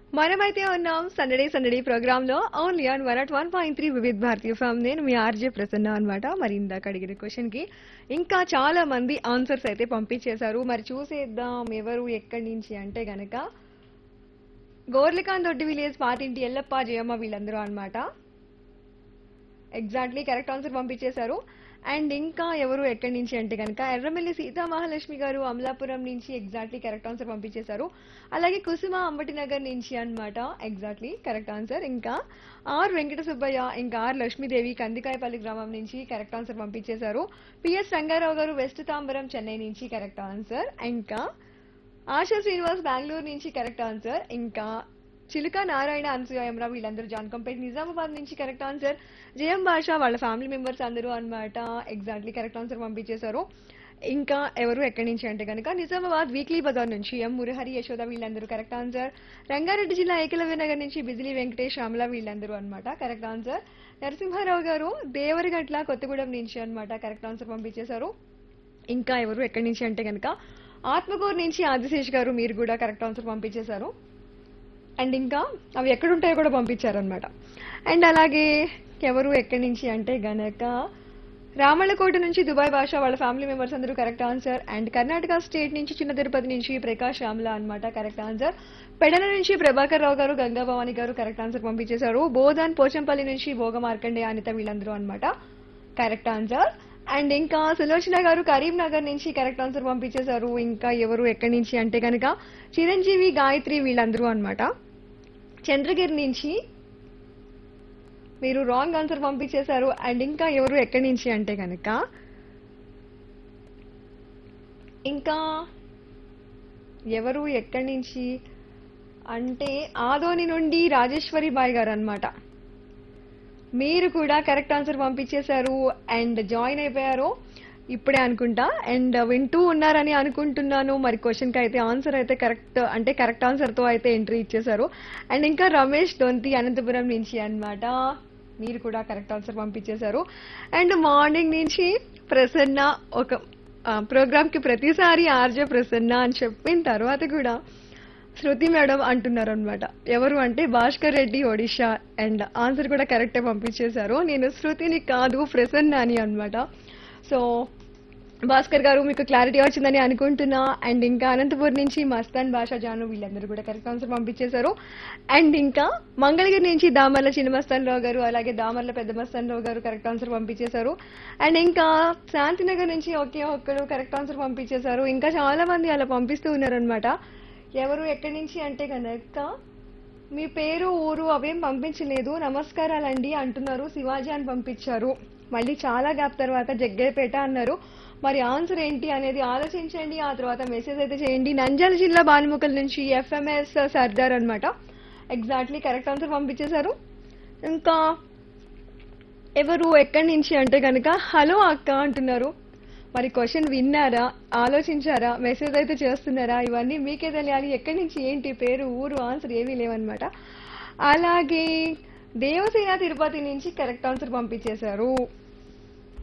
మనమైతే ఉన్నాం సందడే సందడి ప్రోగ్రామ్ లో only on one at one point three Vividh Bharatiya FM నేను మీ ఆర్జే ప్రసన్న అనమాట మరి ఇందాక అడిగిన క్వశ్చన్ కి ఇంకా చాలా మంది ఆన్సర్స్ అయితే పంపించేశారు మరి చూసేద్దాం ఎవరు ఎక్కడి నుంచి అంటే గనక గోర్లికాన్ దొడ్డి విలేజ్ పాతింటి ఎల్లప్ప జయమ్మ వీళ్ళందరూ అన్నమాట ఎగ్జాక్ట్లీ కరెక్ట్ ఆన్సర్ పంపించేశారు అండ్ ఇంకా ఎవరు ఎక్కడి నుంచి అంటే కనుక ఎర్రమల్లి సీతా మహాలక్ష్మి గారు అమలాపురం నుంచి ఎగ్జాక్ట్లీ కరెక్ట్ ఆన్సర్ పంపించేశారు అలాగే కుసుమ అంబటి నగర్ నుంచి అన్నమాట ఎగ్జాక్ట్లీ కరెక్ట్ ఆన్సర్ ఇంకా ఆర్ వెంకట సుబ్బయ్య ఇంకా ఆర్ లక్ష్మీదేవి కందికాయపల్లి గ్రామం నుంచి కరెక్ట్ ఆన్సర్ పంపించేశారు పిఎస్ రంగారావు గారు వెస్ట్ తాంబరం చెన్నై నుంచి కరెక్ట్ ఆన్సర్ ఇంకా ఆశా శ్రీనివాస్ బెంగళూరు నుంచి కరెక్ట్ ఆన్సర్ ఇంకా చిలుక నారాయణ అనసూయమరా వీళ్ళందరూ జాన్కంపేట్ నిజామాబాద్ నుంచి కరెక్ట్ ఆన్సర్ జయం భాష వాళ్ళ ఫ్యామిలీ మెంబర్స్ అందరూ అన్నమాట ఎగ్జాక్ట్లీ కరెక్ట్ ఆన్సర్ పంపించేశారు ఇంకా ఎవరు ఎక్కడి నుంచి అంటే కనుక నిజామాబాద్ వీక్లీ బజార్ నుంచి ఎం మురహరి యశోద వీళ్ళందరూ కరెక్ట్ ఆన్సర్ రంగారెడ్డి జిల్లా ఏకలవ్య నగర్ నుంచి బిజిలీ వెంకటేష్ శ్యామల వీళ్ళందరూ అన్నమాట కరెక్ట్ ఆన్సర్ నరసింహారావు గారు దేవరగట్ల కొత్తగూడెం నుంచి అన్నమాట కరెక్ట్ ఆన్సర్ పంపించేశారు ఇంకా ఎవరు ఎక్కడి నుంచి అంటే కనుక ఆత్మకూరు నుంచి ఆదిశేష్ గారు మీరు కూడా కరెక్ట్ ఆన్సర్ పంపించేశారు అండ్ ఇంకా అవి ఎక్కడుంటాయో కూడా పంపించారనమాట అండ్ అలాగే ఎవరు ఎక్కడి నుంచి అంటే గనక రామళ్ళకోట నుంచి దుబాయ్ భాష వాళ్ళ ఫ్యామిలీ మెంబర్స్ అందరూ correct answer and Karnataka state నుంచి చిన్న తిరుపతి నుంచి ప్రకాష్ శ్యామల అన్నమాట కరెక్ట్ ఆన్సర్ పెడల నుంచి ప్రభాకర్ రావు గారు గంగా భవాని గారు కరెక్ట్ ఆన్సర్ పంపించేశారు బోధాన్ పోచంపల్లి నుంచి భోగ మార్కండే అనిత వీళ్ళందరూ అన్నమాట కరెక్ట్ ఆన్సర్ అండ్ ఇంకా సులోచన గారు కరీంనగర్ నుంచి కరెక్ట్ ఆన్సర్ పంపించేశారు ఇంకా ఎవరు ఎక్కడి నుంచి అంటే కనుక చిరంజీవి గాయత్రి వీళ్ళందరూ అన్నమాట చంద్రగిరి నుంచి మీరు రాంగ్ ఆన్సర్ పంపించేశారు అండ్ ఇంకా ఎవరు ఎక్కడి నుంచి అంటే కనుక ఇంకా ఎవరు ఎక్కడి నుంచి అంటే ఆదోని నుండి రాజేశ్వరి బాయ్ గారు అన్నమాట మీరు కూడా కరెక్ట్ ఆన్సర్ పంపించేశారు అండ్ జాయిన్ అయిపోయారు ఇప్పుడే అనుకుంటా అండ్ వింటూ ఉన్నారని అనుకుంటున్నాను మరి క్వశ్చన్ కి అయితే ఆన్సర్ అయితే కరెక్ట్ అంటే కరెక్ట్ ఆన్సర్ తో అయితే ఎంట్రీ ఇచ్చేశారు అండ్ ఇంకా రమేష్ దొంతి అనంతపురం నుంచి అన్నమాట మీరు కూడా కరెక్ట్ ఆన్సర్ పంపించేశారు అండ్ మార్నింగ్ నుంచి ప్రసన్న ఒక ప్రోగ్రామ్ కి ప్రతిసారి ఆర్జే ప్రసన్న అని చెప్పిన తర్వాత కూడా శృతి మేడం అంటున్నారు అనమాట ఎవరు అంటే భాస్కర్ రెడ్డి ఒడిషా అండ్ ఆన్సర్ కూడా కరెక్టే పంపించేశారు నేను శృతిని కాదు ప్రసన్న అని అనమాట సో భాస్కర్ గారు మీకు క్లారిటీ వచ్చిందని అనుకుంటున్నా అండ్ ఇంకా అనంతపూర్ నుంచి మస్తాన్ భాషా జాను వీళ్ళందరూ కూడా కరెక్ట్ ఆన్సర్ పంపించేశారు అండ్ ఇంకా మంగళగిరి నుంచి దామర్ల చిన్న మస్తాన్ రావు గారు అలాగే దామర్ల పెద్ద మస్తాన్ రావు గారు కరెక్ట్ ఆన్సర్ పంపించేశారు అండ్ ఇంకా శాంతినగర్ నుంచి ఒకే ఒక్కరు కరెక్ట్ ఆన్సర్ పంపించేశారు ఇంకా చాలా మంది అలా పంపిస్తూ ఉన్నారనమాట ఎవరు ఎక్కడి నుంచి అంటే కనుక మీ పేరు ఊరు అవేం పంపించలేదు నమస్కారాలండి అంటున్నారు శివాజీ అని పంపించారు మళ్ళీ చాలా గ్యాప్ తర్వాత జగ్గయ్యపేట అన్నారు మరి ఆన్సర్ ఏంటి అనేది ఆలోచించండి ఆ తర్వాత మెసేజ్ అయితే చేయండి నంద్యాల జిల్లా బానుముకల్ నుంచి ఎఫ్ఎంఎస్ సర్దార్ అన్నమాట ఎగ్జాక్ట్లీ కరెక్ట్ ఆన్సర్ పంపించేశారు ఇంకా ఎవరు ఎక్కడి నుంచి అంటే కనుక హలో అక్క అంటున్నారు మరి క్వశ్చన్ విన్నారా ఆలోచించారా మెసేజ్ అయితే చేస్తున్నారా ఇవన్నీ మీకే తెలియాలి ఎక్కడి నుంచి ఏంటి పేరు ఊరు ఆన్సర్ ఏమీ లేవన్నమాట అలాగే దేవసేన తిరుపతి నుంచి కరెక్ట్ ఆన్సర్ పంపించేశారు